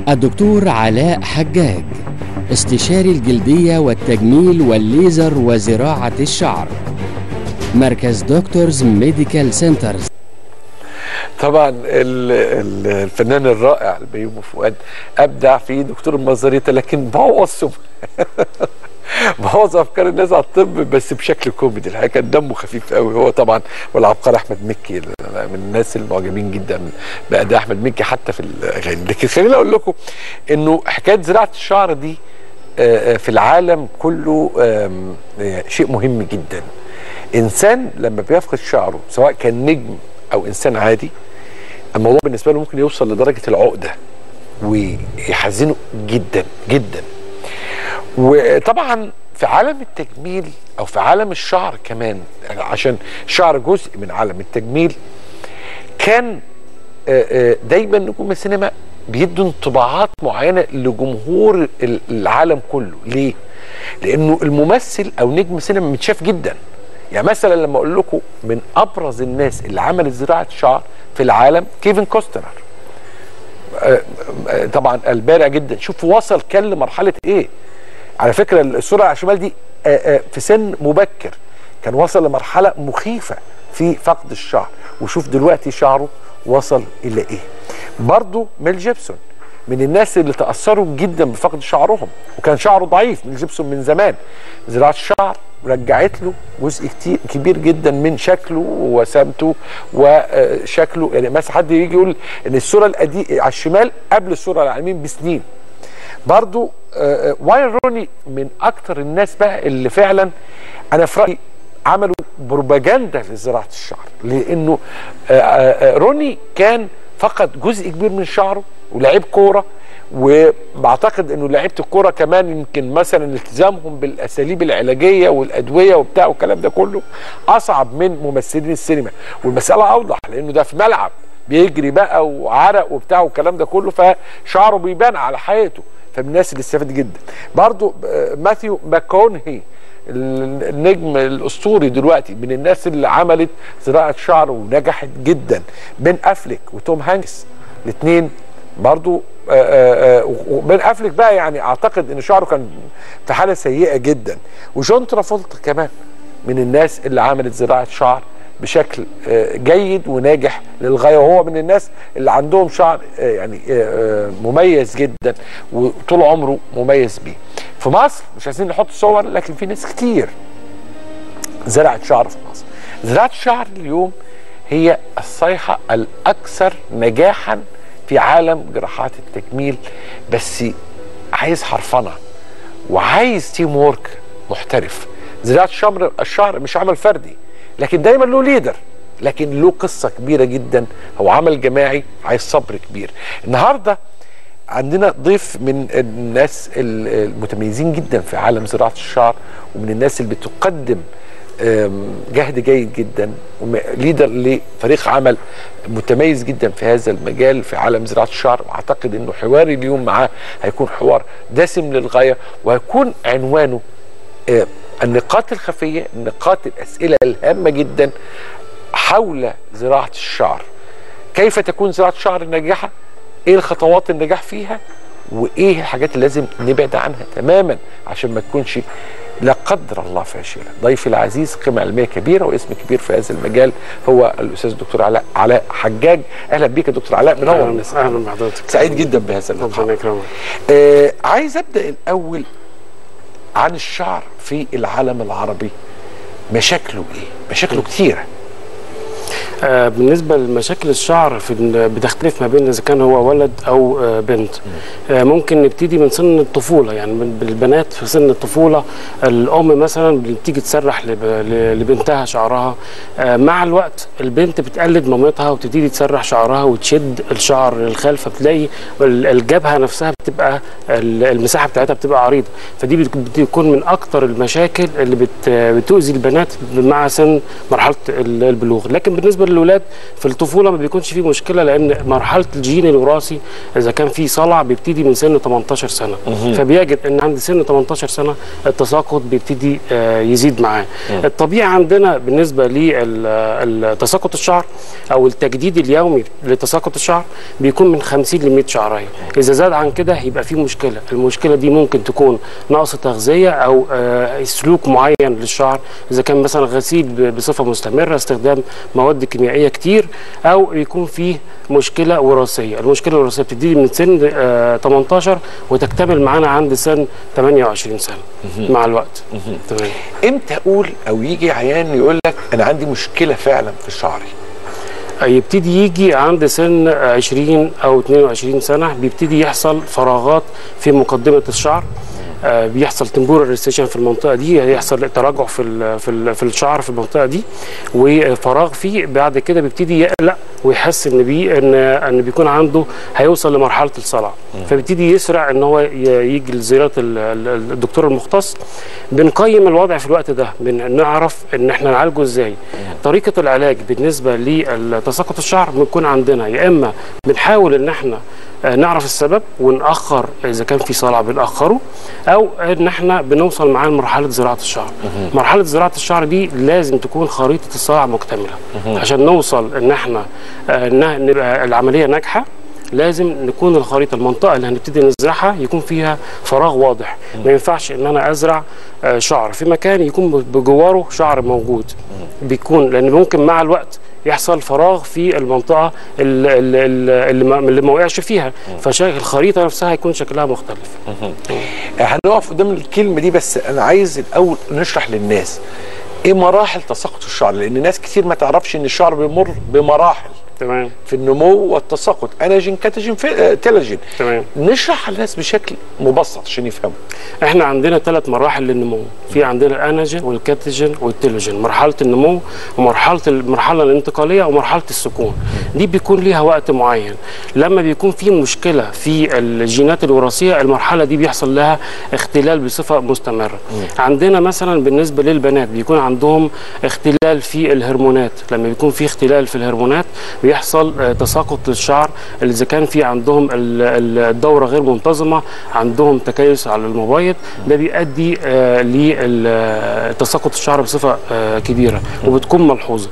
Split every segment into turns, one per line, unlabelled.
الدكتور علاء حجاج استشاري الجلدية والتجميل والليزر وزراعة الشعر مركز دكتورز ميديكال سنترز
طبعا ال- ال- الفنان الرائع البيومي فؤاد ابدع في دكتور المزاريطه لكن بوظ سم- بوظ افكار الناس على الطب بس بشكل كوميدي الحقيقه كان دمه خفيف قوي هو طبعا والعبقري احمد مكي أنا من الناس المعجبين جدا باداء احمد مكي حتى في الاغاني لكن خليني اقول لكم انه حكايه زراعه الشعر دي آه، آه، في العالم كله آم، آه، شيء مهم جدا انسان لما بيفقد شعره سواء كان نجم او انسان عادي الموضوع بالنسبه له ممكن يوصل لدرجه العقده ويحزنه جدا جدا وطبعا في عالم التجميل او في عالم الشعر كمان عشان الشعر جزء من عالم التجميل كان آه، آه، دايما نجوم السينما بيدوا انطباعات معينه لجمهور ال- العالم كله ليه لانه الممثل او نجم سينما متشاف جدا يعني مثلا لما اقول لكم من ابرز الناس اللي عملت زراعه شعر في العالم كيفن كوستنر آه، آه، طبعا البارع جدا شوف وصل كان لمرحله ايه على فكره الصوره على الشمال دي آه، آه، في سن مبكر كان وصل لمرحله مخيفه في فقد الشعر وشوف دلوقتي شعره وصل الى ايه برضو ميل جيبسون من الناس اللي تاثروا جدا بفقد شعرهم وكان شعره ضعيف ميل جيبسون من زمان زراعه الشعر رجعت له جزء كتير كبير جدا من شكله وسمته وشكله يعني مثلا حد يجي يقول ان الصوره القديمه على الشمال قبل الصوره اللي على اليمين بسنين برضو آه، آه، واين روني من اكتر الناس بقى اللي فعلا انا في رايي عملوا بروباجندا لزراعه الشعر لانه آه، آه، آه، روني كان فقد جزء كبير من شعره ولعب كوره وبعتقد انه لعيبه الكوره كمان يمكن مثلا التزامهم بالاساليب العلاجيه والادويه وبتاع والكلام ده كله اصعب من ممثلين السينما والمساله اوضح لانه ده في ملعب بيجري بقى وعرق وبتاع والكلام ده كله فشعره بيبان على حياته فمن الناس اللي استفاد جدا برضو آه، ماثيو ماكونهي ال- النجم الاسطوري دلوقتي من الناس اللي عملت زراعه شعر ونجحت جدا بين افليك وتوم هانكس الاثنين برضو آه، آه، آه، وبين افليك بقى يعني اعتقد ان شعره كان في حاله سيئه جدا وجون ترافولتا كمان من الناس اللي عملت زراعه شعر بشكل آه، جيد وناجح للغايه وهو من الناس اللي عندهم شعر آه، يعني آه، آه، مميز جدا وطول عمره مميز بيه. في مصر مش عايزين نحط صور لكن في ناس كتير زرعت شعر في مصر. زراعه الشعر اليوم هي الصيحه الاكثر نجاحا في عالم جراحات التجميل بس عايز حرفنه وعايز تيم وورك محترف زراعه الشمر الشعر مش عمل فردي لكن دايما له ليدر لكن له قصه كبيره جدا هو عمل جماعي عايز صبر كبير النهارده عندنا ضيف من الناس المتميزين جدا في عالم زراعه الشعر ومن الناس اللي بتقدم آم، جهد جيد جدا وم- ليدر لفريق عمل متميز جدا في هذا المجال في عالم زراعه الشعر واعتقد انه حواري اليوم معاه هيكون حوار دسم للغايه وهيكون عنوانه آه، النقاط الخفيه نقاط الاسئله الهامه جدا حول زراعه الشعر كيف تكون زراعه الشعر ناجحه ايه الخطوات النجاح فيها وايه الحاجات اللي لازم نبعد عنها تماما عشان ما تكونش لا قدر الله فاشله ضيفي العزيز قيمه علميه كبيره واسم كبير في هذا المجال هو الاستاذ الدكتور علاء علاء حجاج اهلا بيك يا دكتور علاء منور
اهلا
الناس
اهلا بحضرتك
سعيد جدا بهذا اللقاء
ربنا يكرمك
آه عايز ابدا الاول عن الشعر في العالم العربي مشاكله ايه مشاكله كتيره
آه بالنسبه لمشاكل الشعر في ال- بتختلف ما بين اذا كان هو ولد او آه بنت آه ممكن نبتدي من سن الطفوله يعني من- بالبنات في سن الطفوله الام مثلا بتيجي تسرح لب- ل- لبنتها شعرها آه مع الوقت البنت بتقلد مامتها وتبتدي تسرح شعرها وتشد الشعر للخلف فبتلاقي ال- الجبهه نفسها بتبقى ال- المساحه بتاعتها بتبقى عريضه فدي بت- بتكون من اكتر المشاكل اللي بت بتؤذي البنات مع سن مرحله ال- البلوغ لكن بالنسبه الولاد في الطفوله ما بيكونش فيه مشكله لان مرحله الجين الوراثي اذا كان في صلع بيبتدي من سن 18 سنه فبيجد ان عند سن 18 سنه التساقط بيبتدي آه، يزيد معاه الطبيعي عندنا بالنسبه لتساقط الشعر او التجديد اليومي لتساقط الشعر بيكون من 50 ل 100 شعريه اذا زاد عن كده يبقى في مشكله المشكله دي ممكن تكون نقص تغذيه او آه، سلوك معين للشعر اذا كان مثلا غسيل ب- بصفه مستمره استخدام مواد كيميائيه كتير او يكون فيه مشكله وراثيه المشكله الوراثيه بتبتدي من سن آه، 18 وتكتمل معانا عند سن 28 سنه مع الوقت تمام
امتى اقول او يجي عيان يقول لك انا عندي مشكله فعلا في شعري
يبتدي يجي عند سن 20 او 22 سنه بيبتدي يحصل فراغات في مقدمه الشعر آه، بيحصل تمبورال ريسيشن في المنطقه دي يحصل تراجع في ال في ال في الشعر في المنطقه دي وفراغ فيه بعد كده بيبتدي يقلق ويحس ان بيه ان ان بيكون عنده هيوصل لمرحله الصلع فبيبتدي يسرع ان هو ي- يجي لزياره ال- ال- الدكتور المختص بنقيم الوضع في الوقت ده بنعرف ان احنا نعالجه ازاي طريقه العلاج بالنسبه لتساقط الشعر بنكون عندنا يا اما بنحاول ان احنا آه، نعرف السبب ونأخر إذا كان في صلع بنأخره أو إن إحنا بنوصل معاه لمرحلة زراعة الشعر. مرحلة زراعة الشعر دي لازم تكون خريطة الصلع مكتملة عشان نوصل إن إحنا آه، إنها نبقى العملية ناجحة لازم نكون الخريطه المنطقه اللي هنبتدي نزرعها يكون فيها فراغ واضح ما ينفعش ان انا ازرع آه، شعر في مكان يكون بجواره شعر موجود بيكون لان ممكن مع الوقت يحصل فراغ في المنطقه اللي, اللي, اللي, ما- اللي ما وقعش فيها فشكل الخريطه نفسها هيكون شكلها مختلف
هنقف قدام الكلمه دي بس انا عايز الاول نشرح للناس ايه مراحل تساقط الشعر لان ناس كتير ما تعرفش ان الشعر بيمر بمراحل
تمام
في النمو والتساقط اناجين كاتاجين في- آه، تيلاجين
تمام
نشرح للناس بشكل مبسط عشان يفهموا
احنا عندنا ثلاث مراحل للنمو في عندنا الاناجين والكاتيجين والتيلوجين مرحله النمو ومرحله المرحله الانتقاليه ومرحله السكون دي بيكون ليها وقت معين لما بيكون في مشكله في الجينات الوراثيه المرحله دي بيحصل لها اختلال بصفه مستمره عندنا مثلا بالنسبه للبنات بيكون عندهم اختلال في الهرمونات لما بيكون في اختلال في الهرمونات بيحصل آه، تساقط للشعر اللي اذا كان في عندهم ال- ال- الدوره غير منتظمه عندهم تكيس على المبيض ده بيؤدي آه، لتساقط الشعر بصفه آه، كبيره وبتكون ملحوظه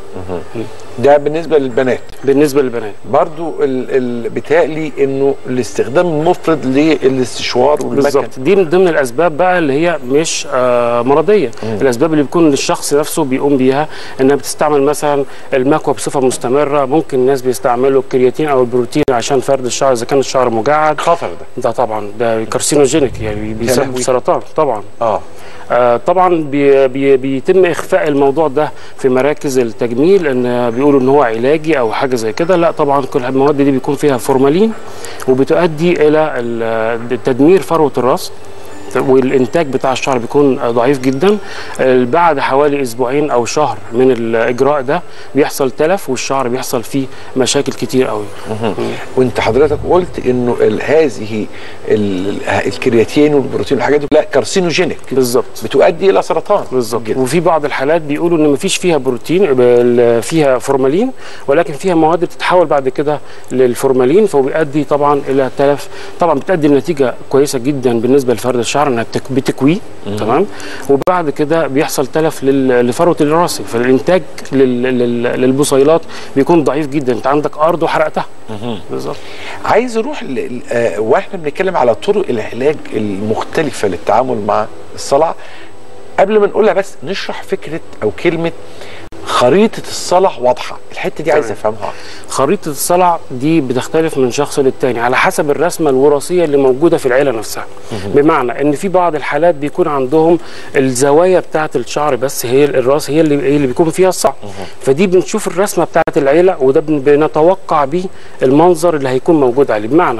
ده بالنسبه للبنات
بالنسبه للبنات
برضو ال ال بيتهيألي انه الاستخدام المفرط للاستشوار والمكن
بالظبط دي من ضمن الاسباب بقى اللي هي مش آه مرضيه الاسباب اللي بيكون الشخص نفسه بيقوم بيها انها بتستعمل مثلا المكوى بصفه مستمره ممكن الناس بيستعملوا الكرياتين او البروتين عشان فرد الشعر اذا كان الشعر مجعد
خطر ده
ده طبعا ده كارسينوجينيك يعني بيسبب
لهوي.
سرطان طبعا
اه
آه، طبعا بي بي بيتم اخفاء الموضوع ده في مراكز التجميل ان بيقولوا ان هو علاجي او حاجه زي كده لا طبعا كل المواد دي بيكون فيها فورمالين وبتؤدي الى ال- تدمير فروه الراس والانتاج بتاع الشعر بيكون ضعيف جدا آه، بعد حوالي اسبوعين او شهر من الاجراء ده بيحصل تلف والشعر بيحصل فيه مشاكل كتير قوي
وانت حضرتك قلت انه ال- هذه ال- الكرياتين والبروتين والحاجات دي لا كارسينوجينيك
بالظبط
بتؤدي الى سرطان
بالظبط
جدا.
وفي بعض الحالات بيقولوا ان مفيش فيها بروتين بل- فيها فورمالين ولكن فيها مواد بتتحول بعد كده للفورمالين فبيؤدي طبعا الى تلف طبعا بتؤدي لنتيجه كويسه جدا بالنسبه لفرد الشعر انها بتك- بتكويه تمام وبعد كده بيحصل تلف لل- لفروه الراسي فالانتاج لل- لل- للبصيلات بيكون ضعيف جدا انت عندك ارض وحرقتها بالظبط
عايز اروح ل... ل- آه، واحنا بنتكلم على طرق العلاج المختلفه للتعامل مع الصلع قبل ما نقولها بس نشرح فكره او كلمه خريطه الصلع واضحه الحته دي عايز
تمام.
افهمها
خريطة الصلع دي بتختلف من شخص للتاني على حسب الرسمة الوراثية اللي موجودة في العيلة نفسها بمعنى ان في بعض الحالات بيكون عندهم الزوايا بتاعة الشعر بس هي الراس هي اللي هي اللي بيكون فيها الصلع فدي بنشوف الرسمة بتاعة العيلة وده بن- بنتوقع بيه المنظر اللي هيكون موجود عليه بمعنى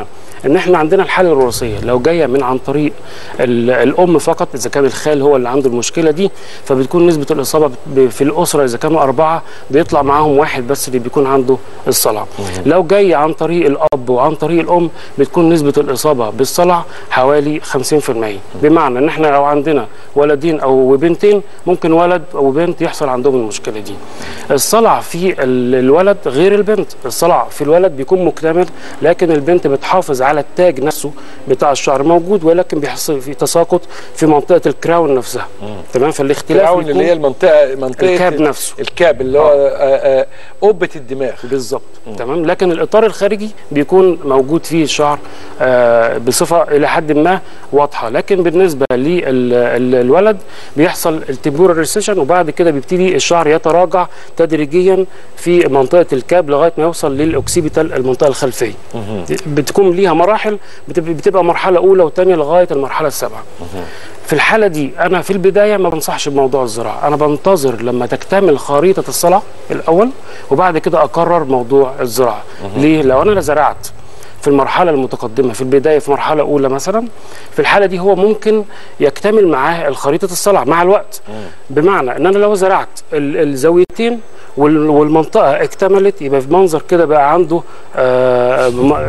ان احنا عندنا الحاله الوراثيه لو جايه من عن طريق ال- الام فقط اذا كان الخال هو اللي عنده المشكله دي فبتكون نسبه الاصابه ب- في الاسره اذا كانوا اربعه بيطلع معاهم واحد بس اللي بيكون عنده الصلع لو جاي عن طريق الاب وعن طريق الام بتكون نسبه الاصابه بالصلع حوالي 50% بمعنى ان احنا لو عندنا ولدين او بنتين ممكن ولد او بنت يحصل عندهم المشكله دي الصلع في ال- الولد غير البنت الصلع في الولد بيكون مكتمل لكن البنت بتحافظ على التاج نفسه بتاع الشعر موجود ولكن بيحصل في تساقط في منطقه الكراون نفسها تمام فالاختلاف
الكراون
بيكون
اللي هي المنطقه منطقه
الكاب نفسه.
الكاب اللي هو آه، آه، قبه الدماغ
بالظبط تمام لكن الاطار الخارجي بيكون موجود فيه الشعر آه، بصفه الى حد ما واضحه لكن بالنسبه للولد بيحصل التبور ريسيشن وبعد كده بيبتدي الشعر يتراجع تدريجيا في منطقه الكاب لغايه ما يوصل للاوكسيبيتال المنطقه الخلفيه بتكون ليها مراحل بتبقى, بتبقى مرحله اولى وثانيه لغايه المرحله السابعه في الحاله دي انا في البدايه ما بنصحش بموضوع الزراعه انا بنتظر لما تكتمل خريطه الصلع الاول وبعد كده اقرر موضوع الزراعه ليه لو انا زرعت في المرحلة المتقدمة في البداية في مرحلة أولى مثلا في الحالة دي هو ممكن يكتمل معاه الخريطة الصلع مع الوقت بمعنى أن أنا لو زرعت ال- الزاويتين وال- والمنطقة اكتملت يبقى في منظر كده بقى عنده آه، م-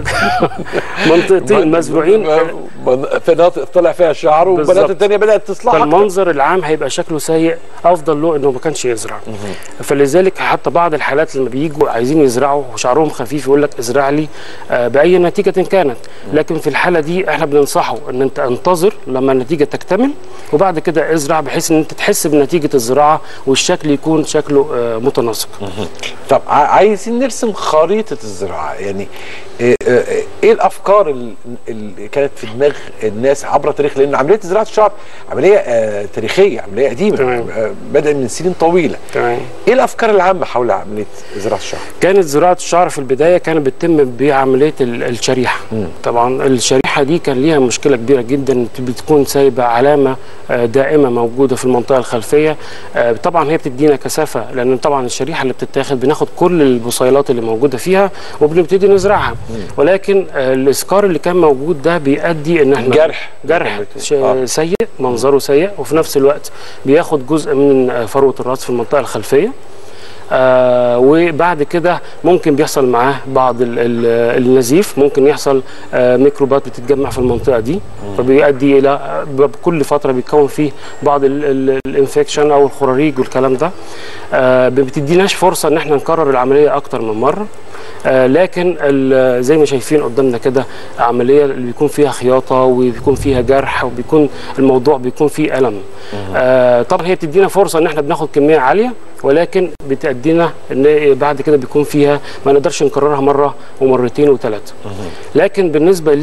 منطقتين مزروعين
من- في مناطق طلع فيها شعر
بالظبط.
والبنات الثانيه بدات تصلح أكتر.
فالمنظر العام هيبقى شكله سيء افضل له انه ما كانش يزرع فلذلك حتى بعض الحالات لما بييجوا عايزين يزرعوا وشعرهم خفيف يقول لك ازرع لي آه، باي نتيجه كانت لكن في الحاله دي احنا بننصحه ان انت انتظر لما النتيجه تكتمل وبعد كده ازرع بحيث ان انت تحس بنتيجه الزراعه والشكل يكون شكله آه، متناسق
طب ع- عايزين نرسم خريطه الزراعه يعني ايه, إيه- إيه الافكار ال- اللي كانت في دماغ الناس عبر التاريخ لان عمليه زراعه الشعر عمليه آه تاريخيه عمليه قديمه
تمام.
آه بدأ من سنين طويله
تمام
ايه الافكار العامه حول عمليه زراعه الشعر
كانت زراعه الشعر في البدايه كانت بتتم بعمليه ال- الشريحه طبعا الشريحه دي كان ليها مشكله كبيره جدا بتكون سايبه علامه آه، دائمه موجوده في المنطقه الخلفيه آه، طبعا هي بتدينا كثافه لان طبعا الشريحه اللي بتتاخد بناخد كل البصيلات اللي موجوده فيها وبنبتدي نزرعها ولكن آه، الاسكار اللي كان موجود ده بيؤدي ان احنا
جرح.
جرح ش-
آه.
سيء منظره سيء وفي نفس الوقت بياخد جزء من آه، فروه الراس في المنطقه الخلفيه آه وبعد كده ممكن بيحصل معاه بعض ال ال النزيف ممكن يحصل آه ميكروبات بتتجمع في المنطقه دي فبيؤدي الى آه، كل فتره بيتكون فيه بعض ال- ال- الانفكشن او الخراريج والكلام ده آه ما بتديناش فرصه ان احنا نكرر العمليه اكتر من مره آه لكن ال- زي ما شايفين قدامنا كده عمليه اللي بيكون فيها خياطه وبيكون فيها جرح وبيكون الموضوع بيكون فيه الم آه طبعا هي بتدينا فرصه ان احنا بناخد كميه عاليه ولكن بتأدينا ان بعد كده بيكون فيها ما نقدرش نكررها مره ومرتين وثلاثه لكن بالنسبه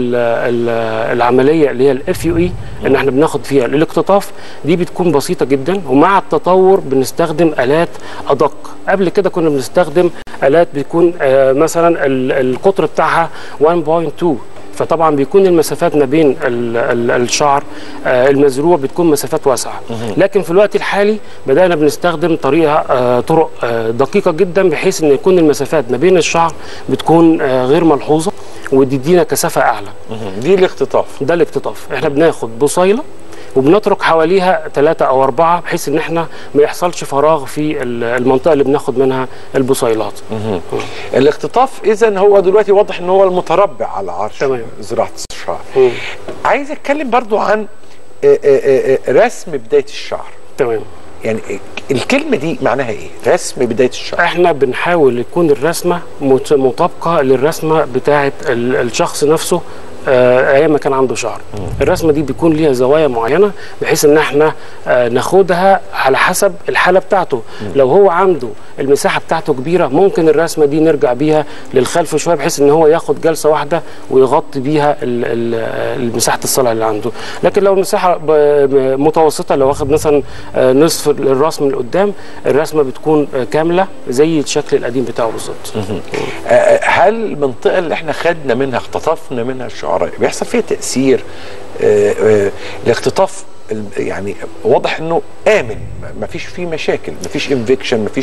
للعمليه اللي هي الاف يو اي ان احنا بناخد فيها الاقتطاف دي بتكون بسيطه جدا ومع التطور بنستخدم الات ادق قبل كده كنا بنستخدم الات بيكون آه، مثلا ال- القطر بتاعها 1.2 فطبعا بيكون المسافات ما بين ال ال الشعر آه، المزروع بتكون مسافات واسعه لكن في الوقت الحالي بدانا بنستخدم طريقه آه، طرق آه، دقيقه جدا بحيث ان يكون المسافات ما بين الشعر بتكون آه، غير ملحوظه وتدينا كثافه اعلى
دي الاختطاف
ده الاقتطاف احنا بناخد بصيله وبنترك حواليها ثلاثة أو أربعة بحيث إن إحنا ما يحصلش فراغ في ال- المنطقة اللي بناخد منها البصيلات.
الاختطاف اذا هو دلوقتي واضح ان هو المتربع على عرش
تمام.
زراعه الشعر
مم.
عايز اتكلم برضو عن آه، آه، آه، رسم بدايه الشعر
تمام.
يعني الكلمه دي معناها ايه رسم بدايه الشعر
احنا بنحاول يكون الرسمه مت- مطابقه للرسمه بتاعه ال- الشخص نفسه آه، ايام ما كان عنده شعر الرسمه دي بيكون ليها زوايا معينه بحيث ان احنا آه، ناخدها على حسب الحاله بتاعته لو هو عنده المساحه بتاعته كبيره ممكن الرسمه دي نرجع بيها للخلف شويه بحيث ان هو ياخد جلسه واحده ويغطي بيها ال- ال- المساحه الصلع اللي عنده لكن لو المساحه ب- ب- متوسطه لو واخد مثلا آه، نصف الراس من قدام الرسمه بتكون آه، كامله زي الشكل القديم بتاعه بالظبط
آه، هل المنطقه اللي احنا خدنا منها اختطفنا منها الشعراء بيحصل فيها تاثير آه، آه، الاختطاف ال- يعني واضح انه امن ما فيش فيه مشاكل ما فيش انفكشن ما فيش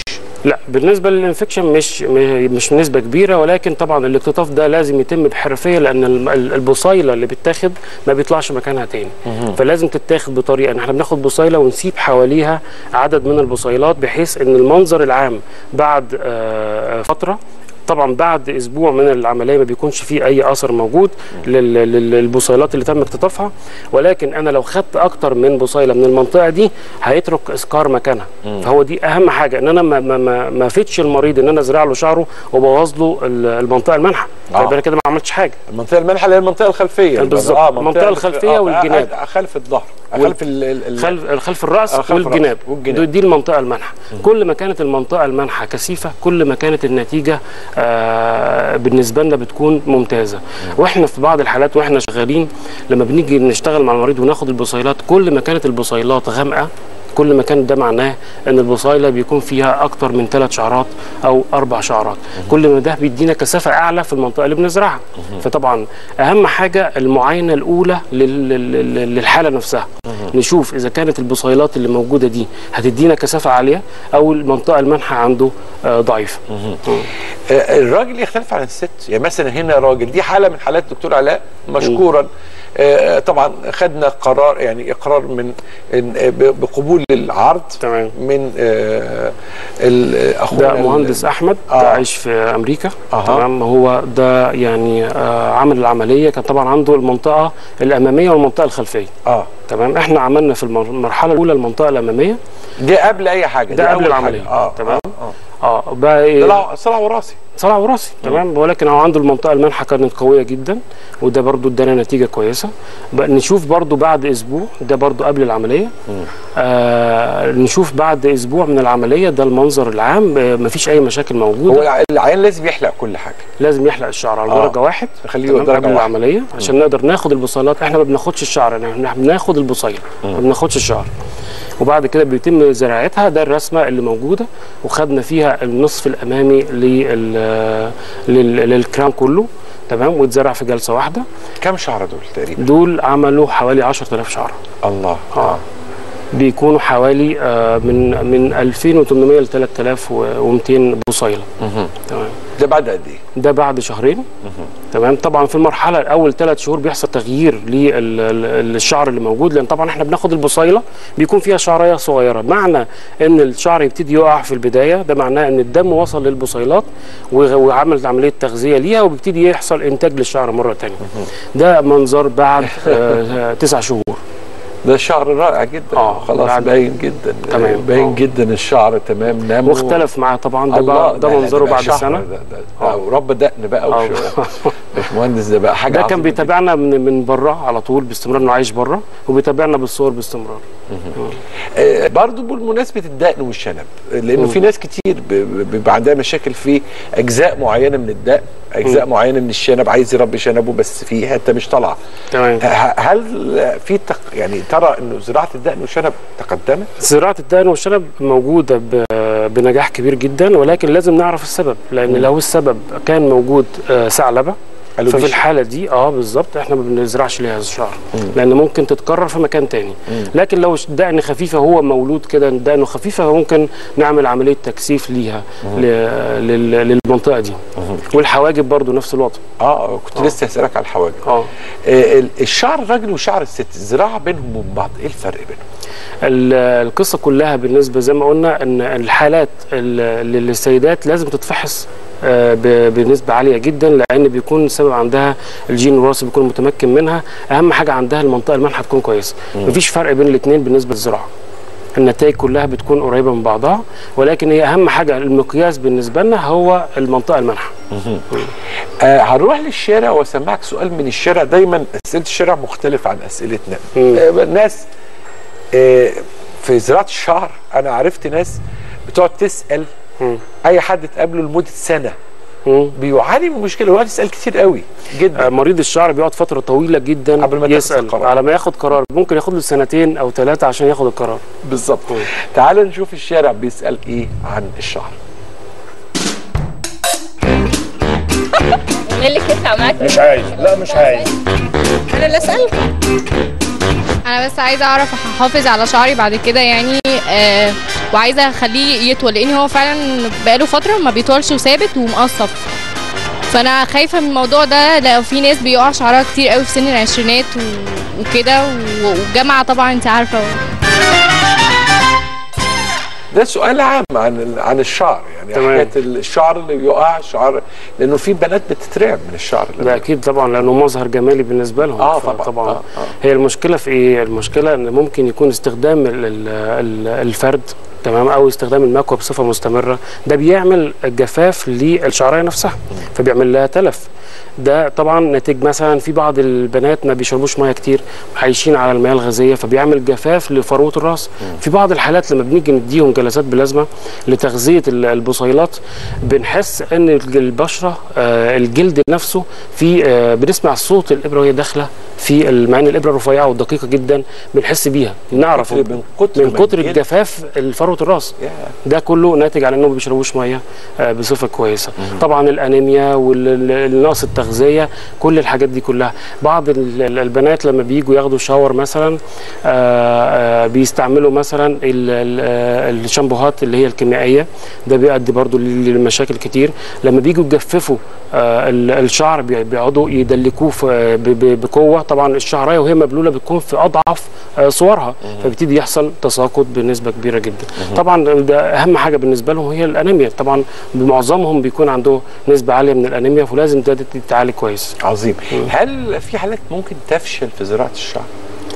لا بالنسبه للانفكشن مش م- مش نسبه كبيره ولكن طبعا الاقتطاف ده لازم يتم بحرفيه لان الم- ال- البصيله اللي بتتاخد ما بيطلعش مكانها تاني فلازم تتاخد بطريقه ان احنا بناخد بصيله ونسيب حواليها عدد من البصيلات بحيث ان المنظر العام بعد آه، فتره طبعا بعد اسبوع من العمليه ما بيكونش فيه اي اثر موجود لل- لل- للبصيلات اللي تم اقتطافها ولكن انا لو خدت اكتر من بصيله من المنطقه دي هيترك اسكار مكانها فهو دي اهم حاجه ان انا ما ما ما, ما فيتش المريض ان انا ازرع له شعره وابوظ له ال- المنطقه المنحه
آه.
فيبقى انا كده ما عملتش حاجه
المنطقه المنحه اللي هي المنطقه الخلفيه
بالظبط.
آه،
المنطقة الخلفية والجناب.
آه، خلف الظهر
وال-
خلف ال- ال- ال-
خلف خلف الراس
آه، خلف الرأس
والجناب
والجناب.
دي, دي المنطقه المنحه كل ما كانت المنطقه المنحه كثيفه كل ما كانت النتيجه آه بالنسبه لنا بتكون ممتازه واحنا في بعض الحالات واحنا شغالين لما بنيجي نشتغل مع المريض وناخد البصيلات كل ما كانت البصيلات غامقه كل ما كان ده معناه ان البصيله بيكون فيها اكتر من ثلاث شعرات او اربع شعرات كل ما ده بيدينا كثافه اعلى في المنطقه اللي بنزرعها فطبعا اهم حاجه المعاينه الاولى لل- لل- لل- للحاله نفسها نشوف اذا كانت البصيلات اللي موجوده دي هتدينا كثافه عاليه او المنطقه المنحه عنده آه، ضعيفه
آه، الراجل يختلف عن الست يعني مثلا هنا راجل دي حاله من حالات الدكتور علاء مشكورا آه، طبعا خدنا قرار يعني اقرار من إن- آه، ب- بقبول العرض
تمام.
من آه، ال- اخونا
ده
ال-
مهندس احمد
آه.
ده عايش في امريكا
أها.
تمام هو ده يعني آه، عمل العمليه كان طبعا عنده المنطقه الاماميه والمنطقه الخلفيه
اه
تمام احنا عملنا في المر- المرحله الاولى المنطقه الاماميه
دي قبل اي حاجه
ده
دي
قبل
أول حاجة.
العملية.
اه
تمام.
اه
اه بقى إيه؟
طلع صلع وراثي
صلع وراثي تمام ولكن هو عنده المنطقه المنحه كانت قويه جدا وده برضو ادانا نتيجه كويسه بقى نشوف برضو بعد اسبوع ده برضو قبل العمليه آه نشوف بعد اسبوع من العمليه ده المنظر العام آه مفيش اي مشاكل موجوده
هو العيان لازم يحلق كل حاجه
لازم يحلق الشعر على
آه.
درجه واحد
نخليه
تمام؟
درجة
قبل
واحد.
العمليه عشان نقدر ناخد البصيلات احنا ما بناخدش الشعر يعني احنا بناخد البصيله ما بناخدش الشعر وبعد كده بيتم زراعتها ده الرسمه اللي موجوده وخدنا فيها النصف الامامي لل لل- للكرام كله تمام واتزرع في جلسه واحده
كم شعره دول تقريبا
دول عملوا حوالي 10000 شعره
الله
اه بيكونوا حوالي آه من من 2800 ل 3200 بصيله تمام
ده بعد قد ايه
ده بعد شهرين تمام طبعا في المرحله الاول ثلاث شهور بيحصل تغيير للشعر اللي موجود لان طبعا احنا بناخد البصيله بيكون فيها شعريه صغيره معنى ان الشعر يبتدي يقع في البدايه ده معناه ان الدم وصل للبصيلات وغ- وعملت عمليه تغذيه ليها وبيبتدي يحصل انتاج للشعر مره ثانيه ده منظر بعد آه، تسع شهور
ده شعر رائع جدا
آه،
خلاص
بعد-
باين جدا
تمام،
باين
آه.
جدا الشعر تمام نام
واختلف معاه طبعا ده
الله
بقى ده
لا، لا،
منظره
بقى
بعد
شهر
سنه
ده, ده, ده
آه.
ورب دقن بقى
آه.
وش باشمهندس ده بقى حاجه
ده كان
عظيمة
بيتابعنا من من بره على طول باستمرار انه عايش بره وبيتابعنا بالصور باستمرار
آه، برضو بمناسبة الدقن والشنب لأنه في ناس كتير ب- ب- بيبقى عندها مشاكل في أجزاء معينة من الدقن أجزاء معينة من الشنب عايز يربي شنبه بس في حتة مش طالعة
تمام
ه- هل في تق... يعني ترى إنه زراعة الدقن والشنب تقدمت؟
زراعة الدقن والشنب موجودة ب- بنجاح كبير جدا ولكن لازم نعرف السبب لأن لو السبب كان موجود آه، ثعلبة
قالوا
ففي
مش-
الحالة دي اه بالظبط احنا ما بنزرعش ليها الشعر لأن ممكن تتكرر في مكان تاني لكن لو الدقن خفيفة هو مولود كده دقنه خفيفة فممكن نعمل عملية تكثيف ليها ل- لل- للمنطقة دي والحواجب برضو نفس الوضع
اه كنت لسه هسألك على الحواجب
اه
آه، ال- الشعر الراجل وشعر الست الزراعة بينهم وبين بعض ايه الفرق بينهم؟
ال- القصه كلها بالنسبه زي ما قلنا ان الحالات ال- للسيدات لازم تتفحص آه، ب- بنسبه عاليه جدا لان بيكون السبب عندها الجين الوراثي بيكون متمكن منها اهم حاجه عندها المنطقه المنحه تكون كويسه مفيش فرق بين الاثنين بالنسبه للزراعه النتائج كلها بتكون قريبه من بعضها ولكن هي اهم حاجه المقياس بالنسبه لنا هو المنطقه المنحه
آه هنروح للشارع واسمعك سؤال من الشارع دايما اسئله الشارع مختلفه عن اسئلتنا
مم.
آه ناس آه في زراعه الشعر انا عرفت ناس بتقعد تسال
مم.
اي حد تقابله لمده سنه
مم.
بيعاني من مشكله ويقعد يسال كتير قوي جدا
آه، مريض الشعر بيقعد فتره طويله جدا
قبل ما تاخد
يسال
القرار.
على ما ياخد قرار ممكن ياخد له سنتين او ثلاثه عشان ياخد القرار
بالظبط تعال نشوف الشارع بيسال ايه عن الشعر
مين اللي يطلع معاك
مش عايز لا مش عايز
انا اللي اسال انا بس عايزه اعرف احافظ على شعري بعد كده يعني آه وعايزه اخليه يطول لان هو فعلا بقاله فتره ما بيطولش وثابت ومقصف فانا خايفه من الموضوع ده لو في ناس بيقع شعرها كتير قوي في سن العشرينات و- وكده و- والجامعه طبعا انت عارفه
ده سؤال عام عن ال- عن الشعر يعني
تمام.
حكايه الشعر اللي بيقع شعر لانه في بنات بتترعب من الشعر اللي
ده اكيد طبعا لانه مظهر جمالي بالنسبه لهم
آه طبعاً.
طبعا
آه، آه.
هي المشكله في ايه المشكله ان ممكن يكون استخدام ال- ال- ال- الفرد تمام او استخدام المكوى بصفه مستمره ده بيعمل جفاف للشعريه نفسها فبيعمل لها تلف ده طبعا ناتج مثلا في بعض البنات ما بيشربوش ميه كتير عايشين على المياه الغازيه فبيعمل جفاف لفروه الراس في بعض الحالات لما بنيجي نديهم جلسات بلازما لتغذيه ال- البصيلات بنحس ان الج- البشره آه، الجلد نفسه في آه، بنسمع صوت الابره وهي داخله في ال- مع ان الابره رفيعه ودقيقه جدا بنحس بيها نعرف
من كتر
من
ما
كتر
الجلد-
الجفاف فروه الراس
يا.
ده كله ناتج عن انهم ما بيشربوش ميه آه، بصفه كويسه طبعا الانيميا والنقص التغذيه كل الحاجات دي كلها بعض ال- ال- البنات لما بييجوا ياخدوا شاور مثلا آه، آه، بيستعملوا مثلا ال- ال- آه، الشامبوهات اللي هي الكيميائيه ده بيؤدي برضو ل- لمشاكل كتير لما بييجوا يجففوا آه، ال- الشعر بي- بيقعدوا يدلكوه في- ب- ب- بقوه طبعا الشعرايه وهي مبلوله بتكون في اضعف آه، صورها فبيبتدي يحصل تساقط بنسبه كبيره جدا طبعا ده اهم حاجه بالنسبه لهم هي الانيميا طبعا معظمهم بيكون عنده نسبه عاليه من الانيميا فلازم ده تتعالج كويس
عظيم هل في حالات ممكن تفشل في زراعه الشعر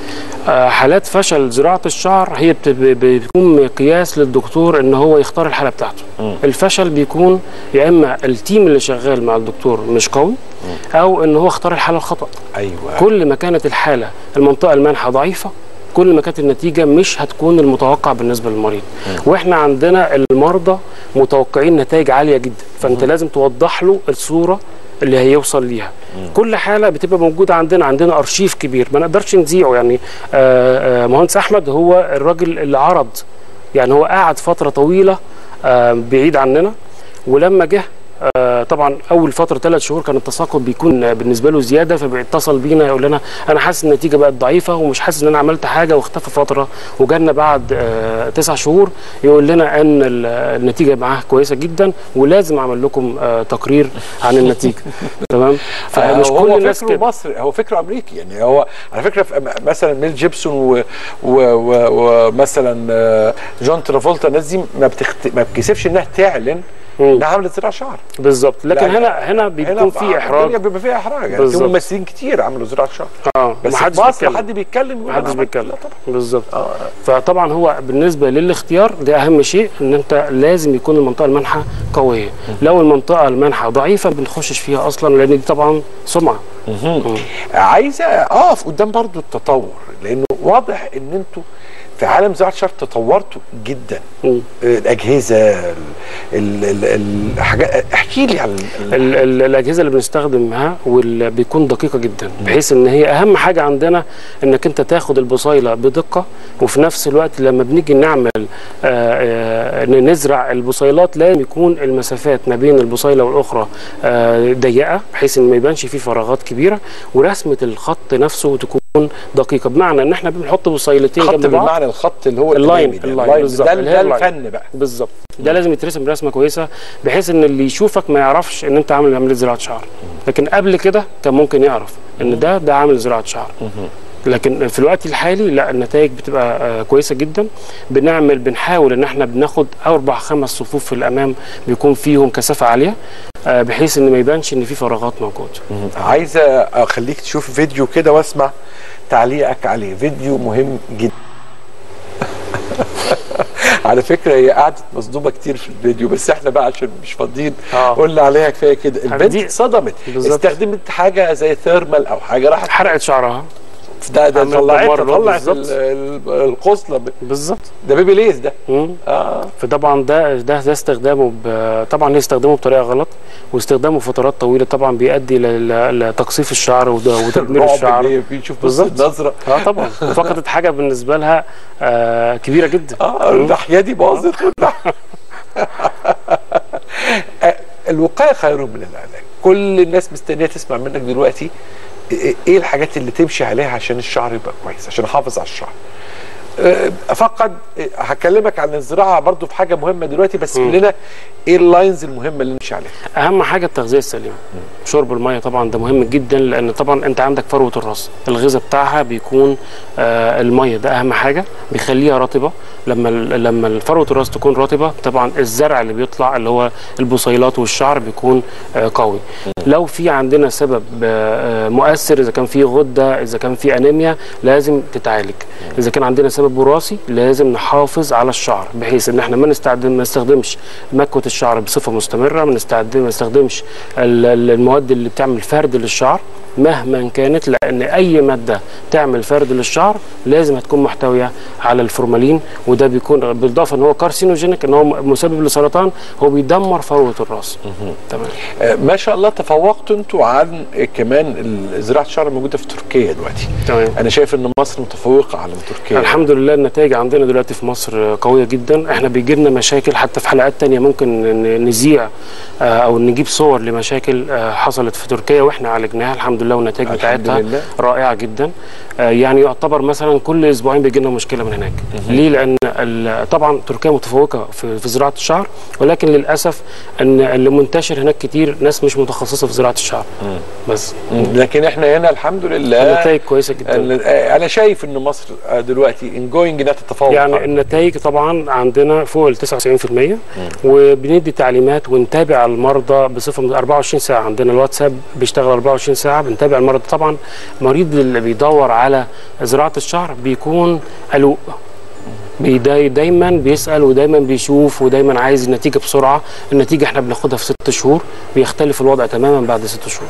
آه، حالات فشل زراعه الشعر هي بت- ب- بيكون مقياس للدكتور ان هو يختار الحاله بتاعته الفشل بيكون يا اما التيم اللي شغال مع الدكتور مش قوي او ان هو اختار الحاله الخطا
ايوه
كل ما كانت الحاله المنطقه المانحه ضعيفه كل ما كانت النتيجه مش هتكون المتوقع بالنسبه للمريض واحنا عندنا المرضى متوقعين نتائج عاليه جدا فانت لازم توضح له الصوره اللي هيوصل ليها كل حاله بتبقى موجوده عندنا عندنا ارشيف كبير ما نقدرش نذيعه يعني آه، آه، مهندس احمد هو الراجل اللي عرض يعني هو قعد فتره طويله آه، بعيد عننا ولما جه آه، طبعا اول فتره ثلاث شهور كان التساقط بيكون آه، بالنسبه له زياده فبيتصل بينا يقول لنا انا حاسس ان النتيجه بقت ضعيفه ومش حاسس ان انا عملت حاجه واختفى فتره وجالنا بعد آه، تسع شهور يقول لنا ان ال- النتيجه معاه كويسه جدا ولازم اعمل لكم آه، تقرير عن النتيجه تمام فمش
هو
كل
هو
الناس
فكره
كده
مصري هو فكره امريكي يعني هو على فكره في أم- مثلا ميل جيبسون و- و- و- ومثلا آه، جون ترافولتا الناس دي ما بتخت... ما بتكسفش انها تعلن
مم.
انها عملت زراعه شعر
بالظبط لكن
لا،
هنا هنا بيكون
في
في احراج
الدنيا بيبقى فيها احراج يعني في
بالظبط.
ممثلين كتير عملوا زراعه شعر
اه
بس في
محدش
مصر
بيتكلم.
حد بيتكلم يقول
محدش
أنا عملت-
بيتكلم
لا طبعا
بالظبط فطبعا هو بالنسبه للاختيار ده اهم شيء ان انت لازم يكون المنطقه المانحه قويه لو المنطقه المانحه ضعيفه ما بنخشش فيها اصلا لان دي طبعا سمعه
عايزه اقف قدام برضو التطور لانه واضح ان انتوا في عالم زراعه الشعر تطورتوا جدا
مم.
الاجهزه ال- ال- ال- الحاجات احكي لي عن ال-
ال- ال- الاجهزه اللي بنستخدمها واللي بيكون دقيقه جدا بحيث ان هي اهم حاجه عندنا انك انت تاخد البصيله بدقه وفي نفس الوقت لما بنيجي نعمل آه، آه، إن نزرع البصيلات لازم يكون المسافات ما بين البصيله والاخرى آه، ضيقه بحيث ان ما يبانش فيه فراغات كبيره ورسمه الخط نفسه تكون دقيقه بمعنى ان احنا بنحط بصيلتين
خط
جنب بعض
بالمعنى الخط اللي هو
اللاين
الأمامي ده.
اللاين
اللاين
بالظبط
ده,
اللي
ده
هي اللاين.
الفن بقى
بالظبط ده لازم يترسم برسمه كويسه بحيث ان اللي يشوفك ما يعرفش ان انت عامل عمليه زراعه شعر لكن قبل كده كان ممكن يعرف ان ده ده عامل زراعه شعر لكن في الوقت الحالي لا النتائج بتبقى آه، كويسه جدا بنعمل بنحاول ان احنا بناخد اربع خمس صفوف في الامام بيكون فيهم كثافه عاليه آه، بحيث ان ما يبانش ان في فراغات موجوده
عايزه اخليك تشوف فيديو كده واسمع تعليقك عليه فيديو مهم جدا على فكره هي قعدت مصدومه كتير في الفيديو بس احنا بقى عشان مش فاضيين
آه.
قلنا عليها كفايه كده البنت
دي-
اتصدمت
بالظبط.
استخدمت حاجه زي ثيرمال او حاجه راحت
حرقت شعرها
ده ده
عملت
طلعت
دمار
طلعت
بالظبط.
ال- ال- القصله ب-
بالظبط
ده بيبي ليز ده
مم.
اه
فطبعا ده ده ده استخدامه ب- طبعا هي استخدامه بطريقه غلط واستخدامه فترات طويله طبعا بيؤدي ل- ل- لتقصيف الشعر وده- وتدمير
الرعب
الشعر
اللي بيشوف بص
بالظبط.
النظره
اه طبعا فقدت حاجه بالنسبه لها آه كبيره جدا
اه اللحيه دي باظت كلها آه، الوقايه خير من العلاج كل الناس مستنيه تسمع منك دلوقتي ايه إيه الحاجات اللي تمشي عليها عشان الشعر يبقى كويس عشان احافظ على الشعر أه، فقد أه، هكلمك عن الزراعه برضو في حاجه مهمه دلوقتي بس قول لنا ايه اللاينز المهمه اللي نمشي عليها
اهم حاجه التغذيه السليمه شرب الميه طبعا ده مهم جدا لان طبعا انت عندك فروه الراس الغذاء بتاعها بيكون آه الميه ده اهم حاجه بيخليها رطبه لما ال- لما فروه الراس تكون رطبه طبعا الزرع اللي بيطلع اللي هو البصيلات والشعر بيكون آه قوي لو في عندنا سبب آه مؤثر اذا كان في غده اذا كان في انيميا لازم تتعالج اذا كان عندنا سبب وراثي لازم نحافظ على الشعر بحيث ان احنا ما نستخدم ما نستخدمش مكوه الشعر بصفه مستمره ما نستخدم ما نستخدمش ال- ال- المواد اللي بتعمل فرد للشعر مهما كانت لان اي ماده تعمل فرد للشعر لازم هتكون محتويه على الفورمالين وده بيكون بالاضافه ان هو كارسينوجينيك ان هو مسبب للسرطان هو بيدمر فروه الراس تمام
أه، ما شاء الله تفوقتوا انتوا عن أه، كمان ال- زراعه الشعر الموجوده في تركيا دلوقتي
تمام
انا شايف ان مصر متفوقه على تركيا
الحمد لله النتائج عندنا دلوقتي في مصر قويه جدا احنا بيجي لنا مشاكل حتى في حلقات تانية ممكن ن- نذيع آه، او نجيب صور لمشاكل آه، حصلت في تركيا واحنا عالجناها الحمد لله والنتائج
الحمد
بتاعتها
لله.
رائعه جدا آه، يعني يعتبر مثلا كل اسبوعين بيجي لنا مشكله من هناك ليه لان ال- طبعا تركيا متفوقه في في زراعه الشعر ولكن للاسف ان اللي منتشر هناك كتير ناس مش متخصصه في زراعه الشعر بس
لكن احنا هنا الحمد لله
النتائج كويسه جدا
ال- آه، انا شايف ان مصر آه، دلوقتي انجوينج انها تتفوق
يعني النتائج طبعا عندنا فوق ال 99% وبندي تعليمات ونتابع المرضى بصفه من 24 ساعه عندنا الواتساب بيشتغل 24 ساعه بنتابع المرضى طبعا المريض اللي بيدور على زراعه الشعر بيكون قلق بيدا- دايما بيسال ودايما بيشوف ودايما عايز النتيجه بسرعه النتيجه احنا بناخدها في ست شهور بيختلف الوضع تماما بعد ست شهور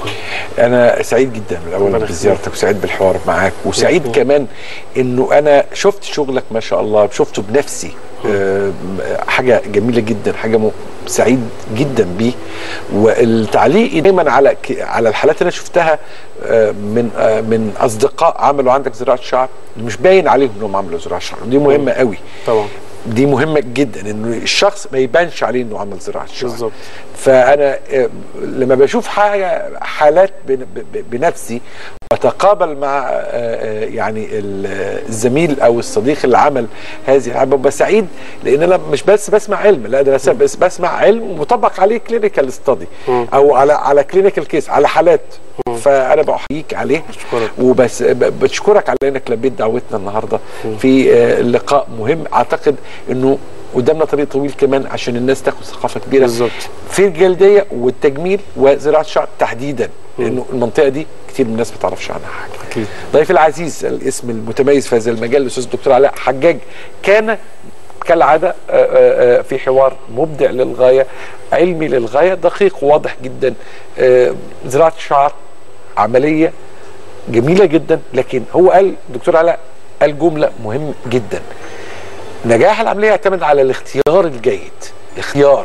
انا سعيد جدا من
ربنا
الاول
يخليك.
بزيارتك وسعيد بالحوار معاك وسعيد
مم.
كمان انه انا شفت شغلك ما شاء الله شفته بنفسي آه، حاجه جميله جدا حاجه م- سعيد جدا بيه والتعليق دايما على ك- على الحالات اللي انا شفتها آه، من آه، من اصدقاء عملوا عندك زراعه شعر مش باين عليهم انهم عملوا زراعه شعر دي مهمه قوي
طبعا
دي مهمه جدا انه الشخص ما يبانش عليه انه عمل زراعه شعر
بالظبط
فانا آه، لما بشوف حاجه حالات بن- ب- بنفسي واتقابل مع آه، آه، يعني ال- الزميل او الصديق اللي عمل هذه الحاجه ببقى سعيد لان انا مش بس بسمع علم لا ده أنا بس بسمع علم ومطبق عليه كلينيكال ستادي
مم.
او على على كلينيكال كيس على حالات فانا بحييك عليه
أشكرك.
وبس ب- بشكرك على انك لبيت دعوتنا النهارده في آه، لقاء مهم اعتقد انه قدامنا طريق طويل كمان عشان الناس تاخد ثقافه كبيره
بالظبط.
في الجلديه والتجميل وزراعه الشعر تحديدا لانه المنطقه دي كتير من الناس ما تعرفش عنها حاجه
اكيد
ضيفي العزيز الاسم المتميز في هذا المجال الاستاذ الدكتور علاء حجاج كان كالعاده آه، آه، آه، في حوار مبدع للغايه علمي للغايه دقيق وواضح جدا آه، زراعه الشعر عمليه جميله جدا لكن هو قال دكتور علاء قال جمله مهم جدا نجاح العمليه يعتمد على الاختيار الجيد اختيار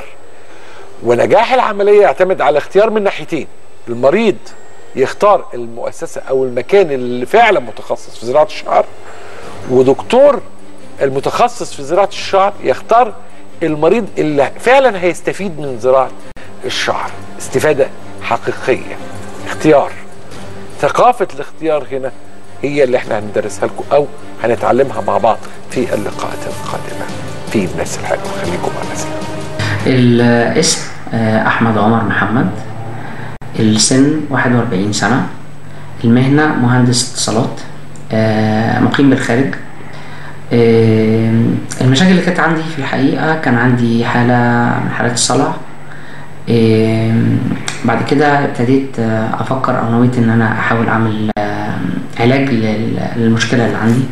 ونجاح العمليه يعتمد على اختيار من ناحيتين المريض يختار المؤسسه او المكان اللي فعلا متخصص في زراعه الشعر ودكتور المتخصص في زراعه الشعر يختار المريض اللي فعلا هيستفيد من زراعه الشعر استفاده حقيقيه اختيار ثقافه الاختيار هنا هي اللي احنا هندرسها لكم او هنتعلمها مع بعض في اللقاءات القادمه في الناس الحلوه خليكم مع الناس الحلوه
الاسم آه، أحمد عمر محمد السن 41 سنة المهنة مهندس اتصالات آه، مقيم بالخارج آه، المشاكل اللي كانت عندي في الحقيقة كان عندي حالة من حالات الصلع آه، بعد كده ابتديت آه، أفكر أو نويت إن أنا أحاول أعمل آه، علاج لل- للمشكلة اللي عندي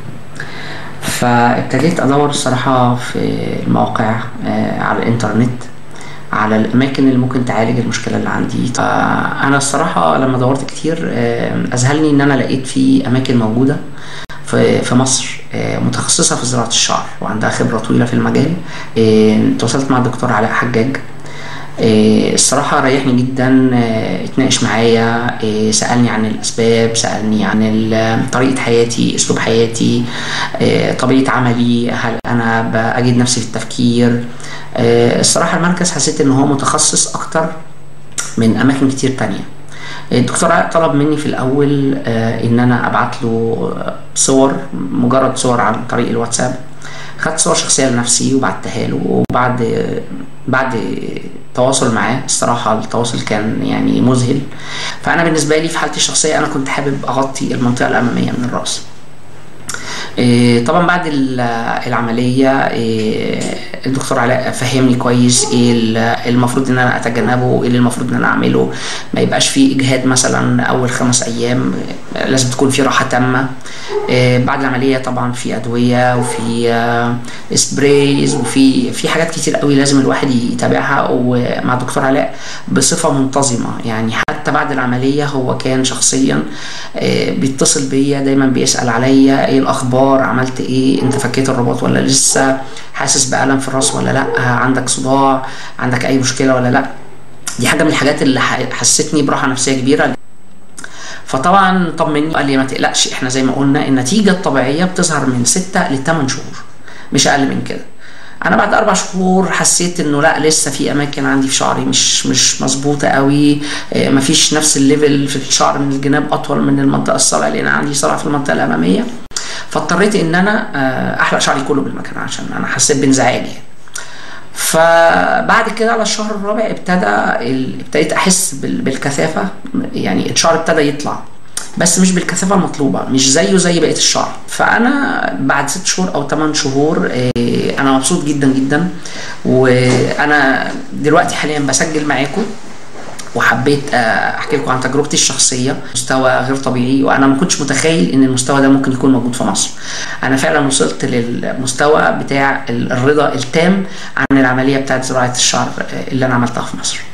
فابتديت ادور الصراحه في المواقع آه، على الانترنت على الاماكن اللي ممكن تعالج المشكله اللي عندي فانا الصراحه لما دورت كتير آه، اذهلني ان انا لقيت في اماكن موجوده في في مصر آه، متخصصه في زراعه الشعر وعندها خبره طويله في المجال آه، تواصلت مع الدكتور علاء حجاج آه، الصراحة ريحني جدا آه، اتناقش معايا آه، سألني عن الأسباب سألني عن ال- طريقة حياتي أسلوب حياتي آه، طبيعة عملي هل أنا بجد نفسي في التفكير آه، الصراحة المركز حسيت إن هو متخصص أكتر من أماكن كتير تانية الدكتور علاء طلب مني في الاول آه، ان انا ابعت له صور مجرد صور عن طريق الواتساب خدت صور شخصيه لنفسي وبعتها له وبعد بعد تواصل معاه الصراحه التواصل كان يعني مذهل فانا بالنسبه لي في حالتي الشخصيه انا كنت حابب اغطي المنطقه الاماميه من الراس إيه، طبعا بعد ال- العملية إيه، الدكتور علاء فهمني كويس ايه ال- المفروض ان انا اتجنبه ايه اللي المفروض ان انا اعمله ما يبقاش فيه اجهاد مثلا اول خمس ايام إيه، لازم تكون في راحة تامة إيه، بعد العملية طبعا في ادوية وفي آه، سبرايز وفي في حاجات كتير قوي لازم الواحد يتابعها ومع الدكتور علاء بصفة منتظمة يعني حتى بعد العملية هو كان شخصيا آه، بيتصل بيا دايما بيسأل عليا ايه الاخبار عملت ايه انت فكيت الرباط ولا لسه حاسس بألم في الراس ولا لا عندك صداع عندك اي مشكلة ولا لا دي حاجة من الحاجات اللي ح- حسستني براحة نفسية كبيرة فطبعا طمني وقال لي ما تقلقش احنا زي ما قلنا النتيجة الطبيعية بتظهر من 6 ل 8 شهور مش اقل من كده انا بعد اربع شهور حسيت انه لا لسه في اماكن عندي في شعري مش مش مظبوطه قوي آه، مفيش نفس الليفل في الشعر من الجناب اطول من المنطقه الصلع لان عندي صلع في المنطقه الاماميه فاضطريت ان انا آه، احلق شعري كله بالمكنه عشان انا حسيت بانزعاج يعني فبعد كده على الشهر الرابع ابتدى ال- ابتديت احس بال- بالكثافه يعني الشعر ابتدى يطلع بس مش بالكثافه المطلوبه مش زيه زي بقيه الشعر فانا بعد ست شهور او ثمان شهور آه، انا مبسوط جدا جدا وانا دلوقتي حاليا بسجل معاكم وحبيت آه، احكي لكم عن تجربتي الشخصيه مستوى غير طبيعي وانا ما كنتش متخيل ان المستوى ده ممكن يكون موجود في مصر انا فعلا وصلت للمستوى بتاع الرضا التام عن العمليه بتاعت زراعه الشعر آه، اللي انا عملتها في مصر